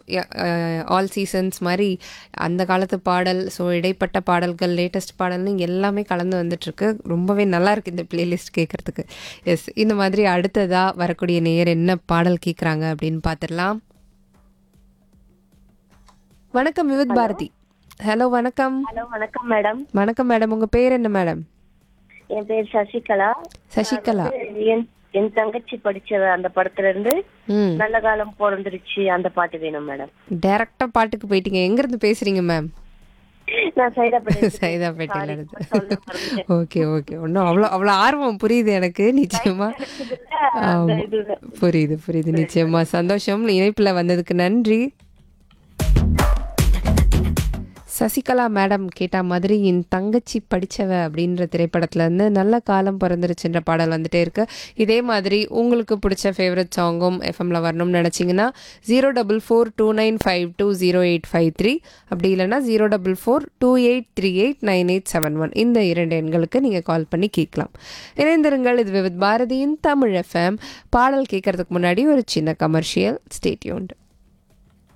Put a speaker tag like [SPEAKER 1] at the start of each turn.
[SPEAKER 1] All seasons மாதிரி அந்த காலத்து பாடல் ஸோ இடைப்பட்ட பாடல்கள் லேட்டஸ்ட் பாடல்னு எல்லாமே கலந்து வந்துட்டுருக்கு ரொம்பவே நல்லா இருக்கு இந்த பிளேலிஸ்ட் கேட்குறதுக்கு எஸ் இந்த மாதிரி அடுத்ததாக வரக்கூடிய நேயர் என்ன பாடல் கேட்குறாங்க அப்படின்னு பார்த்துடலாம் வணக்கம் விவித் பாரதி ஹலோ வணக்கம்
[SPEAKER 2] ஹலோ வணக்கம் மேடம்
[SPEAKER 1] வணக்கம் மேடம் உங்கள் பேர் என்ன மேடம்
[SPEAKER 2] என் பேர் சசிகலா
[SPEAKER 1] சசிகலா
[SPEAKER 2] என் என் தங்கச்சி படிச்ச அந்த படத்துல இருந்து
[SPEAKER 1] ம்
[SPEAKER 2] நல்ல காலம் பிறந்துருச்சு அந்த பாட்டு வேணும் மேடம்
[SPEAKER 1] டைரக்டாக பாட்டுக்கு போயிட்டீங்க எங்கேருந்து பேசுகிறீங்க மேம்
[SPEAKER 2] நான் சைதாப்பேட்டை
[SPEAKER 1] சைதாப்பேட்டையில இருந்து ஓகே ஓகே ஒன்றும் அவ்வளோ அவ்வளோ ஆர்வம் புரியுது எனக்கு நிச்சயமா ஆமா. புரியுது புரியுது நிச்சயமா சந்தோஷம் இணைப்பில் வந்ததுக்கு நன்றி சசிகலா மேடம் கேட்ட மாதிரி என் தங்கச்சி படித்தவ அப்படின்ற திரைப்படத்துல இருந்து நல்ல காலம் பிறந்துருச்சுன்ற பாடல் வந்துட்டே இருக்கு இதே மாதிரி உங்களுக்கு பிடிச்ச ஃபேவரட் சாங்கும் எஃப்எம்ல வரணும்னு நினச்சிங்கன்னா zero double four two nine five two zero eight five three அப்படி இல்லைன்னா zero double four two eight three eight nine eight seven one இந்த இரண்டு எண்களுக்கு நீங்கள் கால் பண்ணி கேட்கலாம் இணைந்திருங்கள் இது விவித் பாரதியின் தமிழ் எஃப்எம் பாடல் கேட்கறதுக்கு முன்னாடி ஒரு சின்ன கமர்ஷியல் ஸ்டேட்யூண்ட்